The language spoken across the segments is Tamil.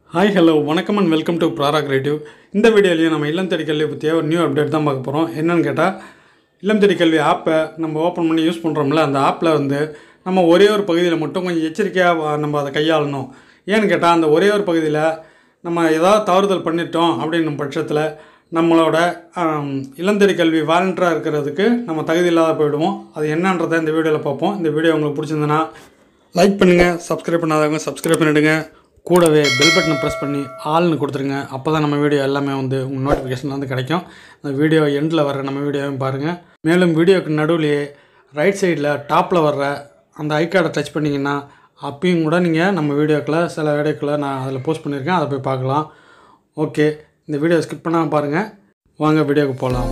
ஹாய் ஹலோ வணக்கம் அண்ட் வெல்கம் டு ப்ராரா கிரியேட்டிவ் இந்த வீடியோலையும் நம்ம இல்லம் தேடி கல்வி பற்றிய ஒரு நியூ அப்டேட் தான் பார்க்க போகிறோம் என்னன்னு கேட்டால் இல்லம் தேடி கல்வி ஆப்பை நம்ம ஓப்பன் பண்ணி யூஸ் பண்ணுறோம்ல அந்த ஆப்பில் வந்து நம்ம ஒரே ஒரு பகுதியில் மட்டும் கொஞ்சம் எச்சரிக்கையாக நம்ம அதை கையாளணும் ஏன்னு கேட்டால் அந்த ஒரே ஒரு பகுதியில் நம்ம ஏதாவது தவறுதல் பண்ணிட்டோம் அப்படின்னும் பட்சத்தில் நம்மளோட ஆம், இல்லம் தேடி கல்வி வாலண்டராக இருக்கிறதுக்கு நம்ம தகுதி இல்லாத போயிடுவோம் அது என்னன்றதை இந்த வீடியோவில் பார்ப்போம் இந்த வீடியோ உங்களுக்கு பிடிச்சிருந்ததுன்னா லைக் பண்ணுங்கள் சப்ஸ்கிரைப் பண்ணாதவங்க சப்ஸ்கிரைப் பண்ணிவிடுங்க கூடவே பெல் பட்டனை ப்ரெஸ் பண்ணி ஆல்னு கொடுத்துருங்க அப்போ தான் நம்ம வீடியோ எல்லாமே வந்து உங்கள் நோட்டிஃபிகேஷன் வந்து கிடைக்கும் அந்த வீடியோ எண்டில் வர்ற நம்ம வீடியோவையும் பாருங்கள் மேலும் வீடியோக்கு நடுவுலையே ரைட் சைடில் டாப்பில் வர்ற அந்த ஐகார்டை டச் பண்ணிங்கன்னா அப்பயும் கூட நீங்கள் நம்ம வீடியோக்களை சில வீடியோக்களை நான் அதில் போஸ்ட் பண்ணியிருக்கேன் அதை போய் பார்க்கலாம் ஓகே இந்த வீடியோ ஸ்கிப் பண்ணாமல் பாருங்கள் வாங்க வீடியோக்கு போகலாம்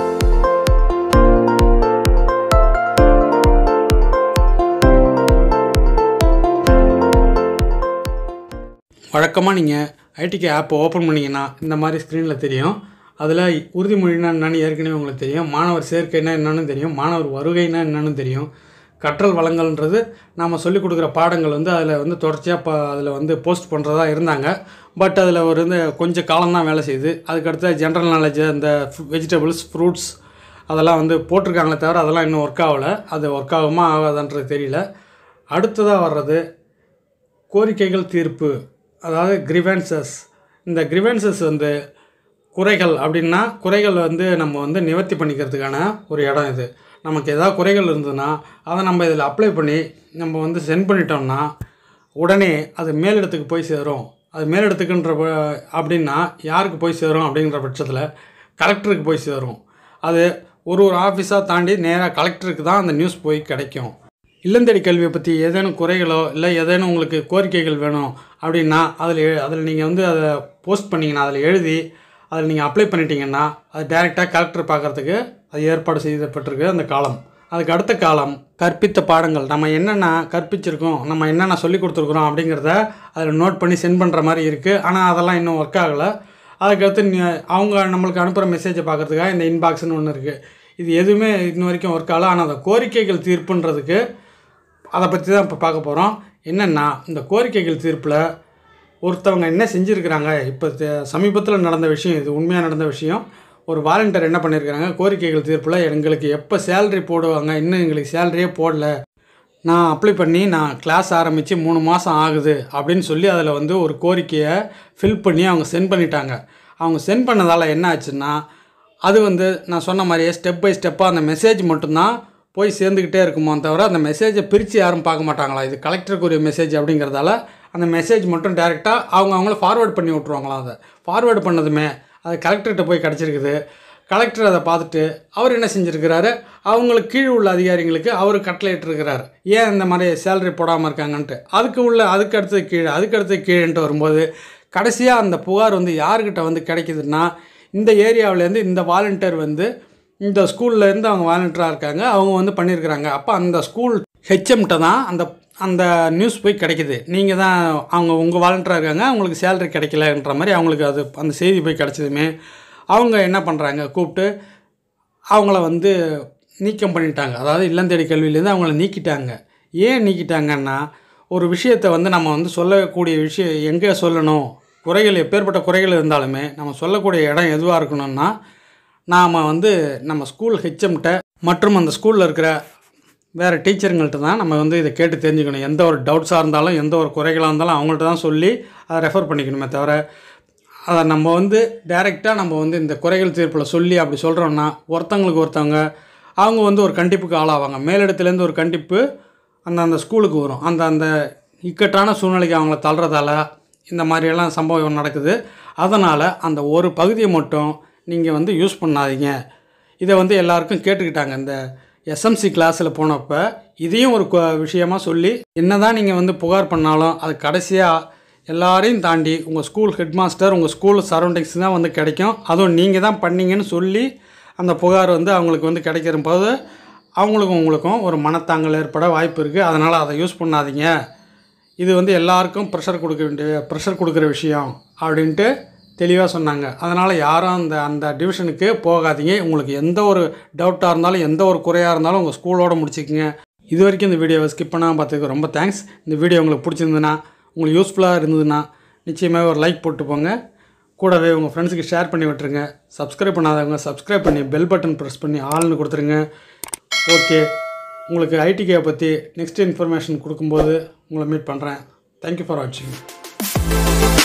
வழக்கமாக நீங்கள் ஐடிகே ஆப்பை ஓப்பன் பண்ணிங்கன்னா இந்த மாதிரி ஸ்க்ரீனில் தெரியும் அதில் உறுதிமொழினா என்னன்னு ஏற்கனவே உங்களுக்கு தெரியும் மாணவர் சேர்க்கைனா என்னன்னு தெரியும் மாணவர் வருகைனா என்னன்னு தெரியும் கற்றல் வளங்கள்ன்றது நாம் சொல்லிக் கொடுக்குற பாடங்கள் வந்து அதில் வந்து தொடர்ச்சியாக ப அதில் வந்து போஸ்ட் பண்ணுறதா இருந்தாங்க பட் அதில் ஒரு வந்து கொஞ்சம் காலம்தான் வேலை செய்யுது அதுக்கடுத்து ஜென்ரல் நாலேஜ் அந்த வெஜிடபிள்ஸ் ஃப்ரூட்ஸ் அதெல்லாம் வந்து போட்டிருக்காங்களே தவிர அதெல்லாம் இன்னும் ஒர்க் ஆகலை அது ஒர்க் ஆகுமா ஆகாதான்றது தெரியல அடுத்ததாக வர்றது கோரிக்கைகள் தீர்ப்பு அதாவது கிரிவென்சஸ் இந்த கிரிவென்சஸ் வந்து குறைகள் அப்படின்னா குறைகள் வந்து நம்ம வந்து நிவர்த்தி பண்ணிக்கிறதுக்கான ஒரு இடம் இது நமக்கு ஏதாவது குறைகள் இருந்ததுன்னா அதை நம்ம இதில் அப்ளை பண்ணி நம்ம வந்து சென்ட் பண்ணிட்டோம்னா உடனே அது மேலிடத்துக்கு போய் சேரும் அது மேலிடத்துக்குன்ற ப- அப்படின்னா யாருக்கு போய் சேரும் அப்படிங்கிற பட்சத்தில் கலெக்டருக்கு போய் சேரும் அது ஒரு ஒரு ஆஃபீஸாக தாண்டி நேராக கலெக்டருக்கு தான் அந்த நியூஸ் போய் கிடைக்கும் இல்லந்தேடி கல்வியை பற்றி ஏதேனும் குறைகளோ இல்லை ஏதேனும் உங்களுக்கு கோரிக்கைகள் வேணும் அப்படின்னா அதில் அதில் நீங்கள் வந்து அதை போஸ்ட் பண்ணிங்கன்னா அதில் எழுதி அதில் நீங்கள் அப்ளை பண்ணிட்டீங்கன்னா அது டைரெக்டாக கலெக்டர் பார்க்குறதுக்கு அது ஏற்பாடு செய்யப்பட்டிருக்கு அந்த காலம் அதுக்கு அடுத்த காலம் கற்பித்த பாடங்கள் நம்ம என்னென்ன கற்பிச்சிருக்கோம் நம்ம என்னென்ன சொல்லி கொடுத்துருக்குறோம் அப்படிங்கிறத அதில் நோட் பண்ணி சென்ட் பண்ணுற மாதிரி இருக்குது ஆனால் அதெல்லாம் இன்னும் ஒர்க் ஆகலை அதுக்கடுத்து நீ- அவங்க நம்மளுக்கு அனுப்புகிற மெசேஜை பார்க்குறதுக்காக இந்த இன்பாக்ஸ்னு ஒன்று இருக்குது இது எதுவுமே இன்ன வரைக்கும் ஒர்க் ஆகலை ஆனால் அந்த கோரிக்கைகள் தீர்ப்புன்றதுக்கு அதை பற்றி தான் இப்போ பார்க்க போகிறோம் என்னென்னா இந்த கோரிக்கைகள் தீர்ப்பில் ஒருத்தவங்க என்ன செஞ்சுருக்கிறாங்க இப்போ சமீபத்தில் நடந்த விஷயம் இது உண்மையாக நடந்த விஷயம் ஒரு வாலண்டியர் என்ன பண்ணியிருக்கிறாங்க கோரிக்கைகள் தீர்ப்பில் எங்களுக்கு எப்போ சேலரி போடுவாங்க இன்னும் எங்களுக்கு சேலரியே போடல நான் அப்ளை பண்ணி நான் கிளாஸ் ஆரம்பித்து மூணு மாதம் ஆகுது அப்படின்னு சொல்லி அதில் வந்து ஒரு கோரிக்கையை ஃபில் பண்ணி அவங்க சென்ட் பண்ணிட்டாங்க அவங்க சென்ட் பண்ணதால் என்ன ஆச்சுன்னா அது வந்து நான் சொன்ன மாதிரியே ஸ்டெப் பை ஸ்டெப்பாக அந்த மெசேஜ் மட்டும்தான் போய் சேர்ந்துக்கிட்டே இருக்குமோ தவிர அந்த மெசேஜை பிரித்து யாரும் பார்க்க மாட்டாங்களா இது கலெக்டருக்குரிய மெசேஜ் அப்படிங்கிறதால அந்த மெசேஜ் மட்டும் டேரெக்டாக அவங்க அவங்கள ஃபார்வேர்ட் பண்ணி விட்ருவாங்களாம் அதை ஃபார்வேர்டு பண்ணதுமே அது கலெக்டர்கிட்ட போய் கிடச்சிருக்குது கலெக்டர் அதை பார்த்துட்டு அவர் என்ன செஞ்சுருக்கிறாரு அவங்களுக்கு கீழ் உள்ள அதிகாரிங்களுக்கு அவர் கட்டளை இட்டிருக்கிறார் ஏன் இந்த மாதிரி சேலரி போடாமல் இருக்காங்கன்ட்டு அதுக்கு உள்ள அதுக்கு அடுத்தது கீழே அதுக்கு அடுத்தது கீழேன்ட்டு வரும்போது கடைசியாக அந்த புகார் வந்து யார்கிட்ட வந்து கிடைக்குதுன்னா இந்த ஏரியாவிலேருந்து இந்த வாலண்டியர் வந்து இந்த ஸ்கூல்லேருந்து அவங்க வாலண்டியராக இருக்காங்க அவங்க வந்து பண்ணியிருக்கிறாங்க அப்போ அந்த ஸ்கூல் ஹெச்எம்கிட்ட தான் அந்த அந்த நியூஸ் போய் கிடைக்குது நீங்கள் தான் அவங்க உங்கள் வாலண்டியராக இருக்காங்க அவங்களுக்கு சேலரி கிடைக்கலன்ற மாதிரி அவங்களுக்கு அது அந்த செய்தி போய் கிடைச்சதுமே அவங்க என்ன பண்ணுறாங்க கூப்பிட்டு அவங்கள வந்து நீக்கம் பண்ணிட்டாங்க அதாவது இல்லந்தேடி கல்வியிலேருந்து அவங்கள நீக்கிட்டாங்க ஏன் நீக்கிட்டாங்கன்னா ஒரு விஷயத்தை வந்து நம்ம வந்து சொல்லக்கூடிய விஷயம் எங்கே சொல்லணும் குறைகள் எப்பேற்பட்ட குறைகள் இருந்தாலுமே நம்ம சொல்லக்கூடிய இடம் எதுவாக இருக்கணும்னா நாம் வந்து நம்ம ஸ்கூல் ஹெச்எம்கிட்ட மற்றும் அந்த ஸ்கூலில் இருக்கிற வேறு டீச்சருங்கள்ட்ட தான் நம்ம வந்து இதை கேட்டு தெரிஞ்சுக்கணும் எந்த ஒரு டவுட்ஸாக இருந்தாலும் எந்த ஒரு குறைகளாக இருந்தாலும் அவங்கள்ட்ட தான் சொல்லி அதை ரெஃபர் பண்ணிக்கணுமே தவிர அதை நம்ம வந்து டைரெக்டாக நம்ம வந்து இந்த குறைகள் தீர்ப்பில் சொல்லி அப்படி சொல்கிறோம்னா ஒருத்தவங்களுக்கு ஒருத்தவங்க அவங்க வந்து ஒரு கண்டிப்புக்கு ஆளாவாங்க மேலிடத்துலேருந்து ஒரு கண்டிப்பு அந்த அந்த ஸ்கூலுக்கு வரும் அந்த அந்த இக்கட்டான சூழ்நிலைக்கு அவங்கள தள்ளுறதால இந்த மாதிரியெல்லாம் சம்பவம் நடக்குது அதனால் அந்த ஒரு பகுதியை மட்டும் நீங்கள் வந்து யூஸ் பண்ணாதீங்க இதை வந்து எல்லாருக்கும் கேட்டுக்கிட்டாங்க இந்த எஸ்எம்சி கிளாஸில் போனப்போ இதையும் ஒரு கு- விஷயமா சொல்லி என்னதான் நீங்கள் வந்து புகார் பண்ணாலும் அது கடைசியாக எல்லாரையும் தாண்டி உங்கள் ஸ்கூல் ஹெட்மாஸ்டர் உங்கள் ஸ்கூல் சரௌண்டிங்ஸ் தான் வந்து கிடைக்கும் அதுவும் நீங்கள் தான் பண்ணீங்கன்னு சொல்லி அந்த புகார் வந்து அவங்களுக்கு வந்து கிடைக்கிற போது அவங்களுக்கும் உங்களுக்கும் ஒரு மனத்தாங்கல் ஏற்பட வாய்ப்பு இருக்குது அதனால் அதை யூஸ் பண்ணாதீங்க இது வந்து எல்லாருக்கும் ப்ரெஷர் கொடுக்க வேண்டிய ப்ரெஷர் கொடுக்குற விஷயம் அப்படின்ட்டு தெளிவாக சொன்னாங்க அதனால் யாரும் அந்த அந்த டிவிஷனுக்கு போகாதீங்க உங்களுக்கு எந்த ஒரு டவுட்டாக இருந்தாலும் எந்த ஒரு குறையாக இருந்தாலும் உங்கள் ஸ்கூலோட முடிச்சுக்கங்க இது வரைக்கும் இந்த வீடியோவை ஸ்கிப் பண்ணாமல் பார்த்ததுக்கு ரொம்ப தேங்க்ஸ் இந்த வீடியோ உங்களுக்கு பிடிச்சிருந்ததுன்னா உங்களுக்கு யூஸ்ஃபுல்லாக இருந்ததுன்னா நிச்சயமாக ஒரு லைக் போட்டு போங்க கூடவே உங்கள் ஃப்ரெண்ட்ஸுக்கு ஷேர் பண்ணி விட்டுருங்க சப்ஸ்கிரைப் பண்ணாதவங்க சப்ஸ்கிரைப் பண்ணி பெல் பட்டன் ப்ரெஸ் பண்ணி ஆல்னு கொடுத்துருங்க ஓகே உங்களுக்கு ஐடிகே பற்றி நெக்ஸ்ட் இன்ஃபர்மேஷன் கொடுக்கும்போது உங்களை மீட் பண்ணுறேன் தேங்க்யூ ஃபார் வாட்சிங்